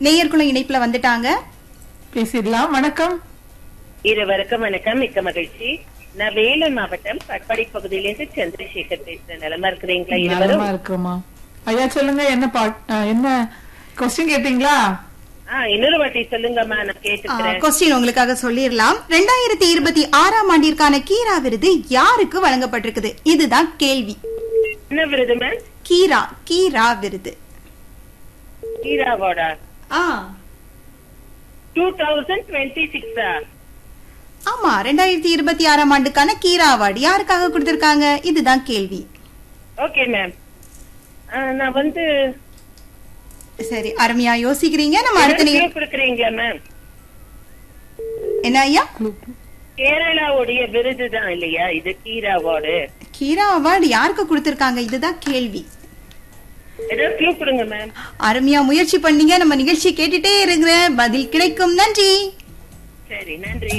நேயர்களும் இணைப்புல வந்துட்டாங்க பேசிடலாம் வணக்கம் இருவருக்கும் வணக்கம் மிக்க மகிழ்ச்சி நான் வேலூர் மாவட்டம் கட்பாடி பகுதியிலிருந்து சந்திரசேகர் பேசுறேன் நலமா இருக்கிறீங்களா நலமா இருவரும் இருக்குமா ஐயா சொல்லுங்க என்ன பாட் அஹ், என்ன கொஸ்டின் கேட்டீங்களா ஆ இன்னொரு வாட்டி சொல்லுங்கம்மா நான் கேட்டுக்கிறேன் கொஸ்டின் உங்களுக்காக சொல்லிடலாம் ரெண்டாயிரத்தி இருபத்தி ஆறாம் ஆண்டிற்கான கீரா விருது யாருக்கு வழங்கப்பட்டிருக்குது இதுதான் கேள்வி என்ன விருது மேம் கீரா கீரா விருது ஹீராவோட ஆ டூ தௌசண்ட் டுவெண்ட்டி சிக்ஸா ஆமா ரெண்டாயிரத்தி இருபத்தி ஆறாம் ஆண்டுக்கான கீரா அவார்டு யாருக்காக கொடுத்திருக்காங்க இதுதான் கேள்வி ஓகே மேம் நான் வந்து சரி அருமையா யோசிக்கிறீங்க நம்ம அடுத்த clue நிக- கொடுக்குறீங்களா மேம் என்ன ஐயா கேரளாவுடைய விருது தான் இல்லையா இது ஹீரா அவார்டு கீரா அவார்டு யாருக்கு கொடுத்திருக்காங்க இதுதான் கேள்வி ஏதோ க்ளூ கொடுங்க மேம் அருமையா முயற்சி பண்ணீங்க நம்ம நிகழ்ச்சி கேட்டுட்டே இருக்கிற பதில் கிடைக்கும் நன்றி சரி நன்றி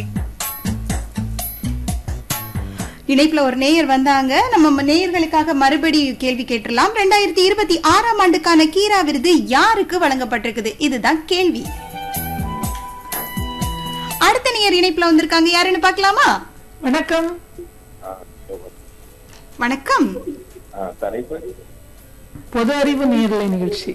இணைப்புல ஒரு நேயர் வந்தாங்க நம்ம நேயர்களுக்காக மறுபடி கேள்வி கேட்டுடலாம் ரெண்டாயிரத்தி இருபத்தி ஆறாம் ஆண்டுக்கான கீரா விருது யாருக்கு வழங்கப்பட்டிருக்குது இதுதான் கேள்வி அடுத்த நேயர் இணைப்புல வந்திருக்காங்க யாருன்னு பார்க்கலாமா வணக்கம் வணக்கம் தலைப்பு பொது அறிவு நேர்லை நிகழ்ச்சி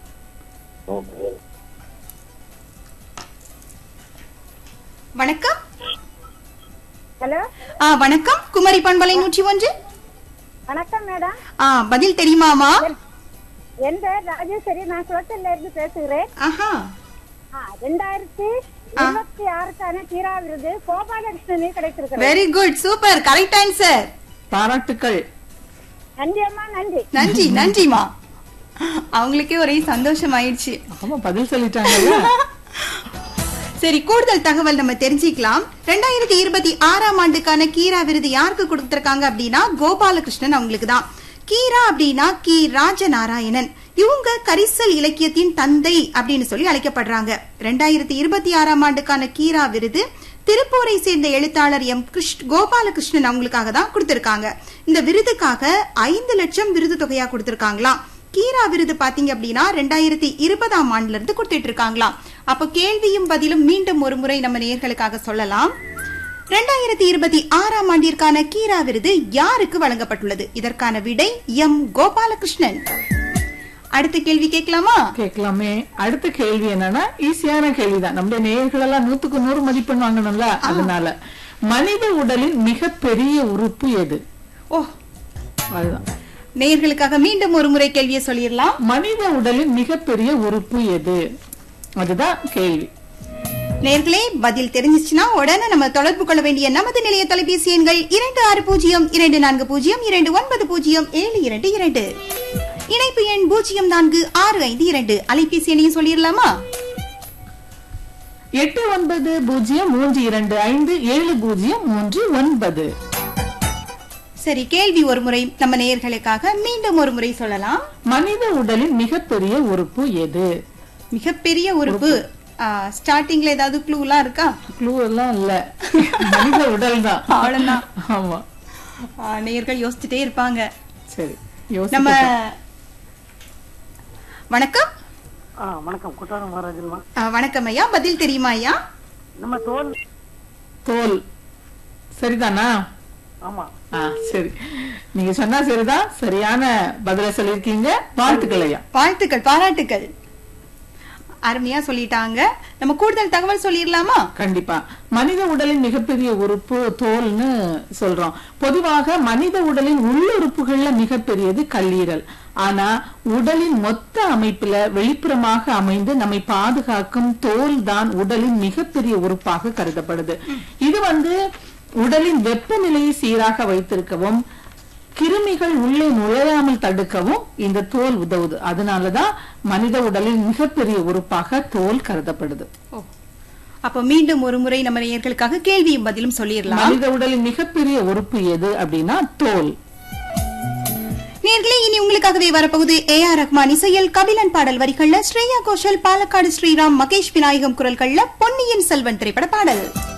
வணக்கம் ஹலோ ஆ வணக்கம் குமரி பண்பலை நூற்றி ஒன்று வணக்கம் மேடம் ஆ பதில் தெரியுமாமா என் பேர் ராஜேஸ்வரி நான் குளத்தல்ல இருந்து பேசுகிறேன் ஆஹா ஆ, ரெண்டாயிரத்தி இருபத்தி ஆறுக்கான கீரா விருது கோபாலகிருஷ்ணனே கிடைத்திருக்கிறது very good super correct answer பாராட்டுக்கள் நன்றி அம்மா நன்றி நன்றி நன்றிமா அவங்களுக்கே ஒரே சந்தோஷம் ஆயிடுச்சு ஆமா பதில் சொல்லிட்டாங்கல்ல சரி கூடுதல் தகவல் நம்ம தெரிஞ்சுக்கலாம் ரெண்டாயிரத்தி இருபத்தி ஆறாம் ஆண்டுக்கான கீரா விருது யாருக்கு கொடுத்திருக்காங்க அப்படின்னா கோபாலகிருஷ்ணன் அவங்களுக்கு தான் கீரா அப்படின்னா கி ராஜநாராயணன் இவங்க கரிசல் இலக்கியத்தின் தந்தை அப்படின்னு சொல்லி அழைக்கப்படுறாங்க ரெண்டாயிரத்தி இருபத்தி ஆறாம் ஆண்டுக்கான கீரா விருது திருப்பூரை சேர்ந்த எழுத்தாளர் எம் கிருஷ் கோபாலகிருஷ்ணன் அவங்களுக்காக தான் கொடுத்திருக்காங்க இந்த விருதுக்காக ஐந்து லட்சம் விருது தொகையா கொடுத்திருக்காங்களாம் கீரா விருது பாத்தீங்க அப்படின்னா ரெண்டாயிரத்தி இருபதாம் ஆண்டுல இருந்து கொடுத்துட்டு இருக்காங்களாம் அப்ப கேள்வியும் பதிலும் மீண்டும் ஒரு முறை நம்ம நேயர்களுக்காக சொல்லலாம் ரெண்டாயிரத்தி இருபத்தி ஆறாம் ஆண்டிற்கான கீரா விருது யாருக்கு வழங்கப்பட்டுள்ளது இதற்கான விடை எம் கோபாலகிருஷ்ணன் அடுத்த கேள்வி கேட்கலாமா கேட்கலாமே அடுத்த கேள்வி என்னன்னா ஈஸியான கேள்விதான் நம்முடைய நேயர்கள் எல்லாம் நூத்துக்கு நூறு மதிப்பெண் வாங்கணும்ல அதனால மனித உடலின் மிகப்பெரிய உறுப்பு எது ஓ அதுதான் நேயர்களுக்காக மீண்டும் ஒரு முறை கேள்வியை சொல்லிடலாம் மனித உடலின் மிகப்பெரிய உறுப்பு எது அதுதான் கேள்வி நேர்களே பதில் தெரிஞ்சிச்சுன்னா உடனே நம்ம தொடர்பு கொள்ள வேண்டிய நமது நிலைய தொலைபேசி எண்கள் இரண்டு ஆறு பூஜ்ஜியம் இரண்டு நான்கு பூஜ்ஜியம் இரண்டு ஒன்பது பூஜ்ஜியம் ஏழு இரண்டு இரண்டு இணைப்பு எண் பூஜ்ஜியம் நான்கு ஆறு ஐந்து இரண்டு அலைபேசி எண்ணையும் சொல்லிடலாமா எட்டு ஒன்பது பூஜ்ஜியம் மூன்று இரண்டு ஐந்து ஏழு பூஜ்ஜியம் மூன்று ஒன்பது சரி கேள்வி ஒரு முறை நம்ம நேயர்களுக்காக மீண்டும் ஒரு முறை சொல்லலாம் மனித உடலின் மிகப்பெரிய உறுப்பு எது மிகப்பெரிய உறுப்பு ஸ்டார்டிங்ல ஏதாவது க்ளூலாம் இருக்கா க்ளூ எல்லாம் இல்ல மனித உடல் தான் அவ்வளவுதான் ஆமா ஆ, நேயர்கள் யோசிச்சுட்டே இருப்பாங்க சரி நம்ம யோசிக்க வணக்கம் ஆ வணக்கம் குற்றாலம் மகாராஜன்மா ஆ, வணக்கம் ஐயா பதில் தெரியுமா ஐயா நம்ம தோல் தோல் சரிதானா ஆமா ஆ சரி நீங்க சொன்னா சரிதான் சரியான பதில சொல்லிருக்கீங்க வாழ்த்துக்கள் ஐயா வாழ்த்துக்கள் பாராட்டுக்கள் அருமையா சொல்லிட்டாங்க நம்ம கூடுதல் தகவல் சொல்லிடலாமா கண்டிப்பா மனித உடலின் மிகப்பெரிய உறுப்பு தோல்னு சொல்றோம் பொதுவாக மனித உடலின் உள்ளுறுப்புகள்ல மிகப்பெரியது கல்லீரல் ஆனா உடலின் மொத்த அமைப்புல வெளிப்புறமாக அமைந்து நம்மை பாதுகாக்கும் தோல் தான் உடலின் மிகப்பெரிய உறுப்பாக கருதப்படுது இது வந்து உடலின் வெப்பநிலையை சீராக வைத்திருக்கவும் கிருமிகள் உள்ளே நுழையாமல் தடுக்கவும் இந்த தோல் உதவுது அதனாலதான் மனித உடலின் மிகப்பெரிய உறுப்பாக தோல் கருதப்படுது ஓ அப்ப மீண்டும் ஒரு முறை நம்ம நேயர்களுக்காக கேள்வியும் பதிலும் சொல்லிடலாம் மனித உடலின் மிகப்பெரிய உறுப்பு எது அப்படின்னா தோல் நேர்களே இனி உங்களுக்காகவே வரப்போகுது ஏ ஆர் ரஹ்மான் இசையில் கபிலன் பாடல் வரிகள்ல ஸ்ரேயா கோஷல் பாலக்காடு ஸ்ரீராம் மகேஷ் விநாயகம் குரல்கள்ல பொன்னியின் செல்வன் திரைப்பட பாடல்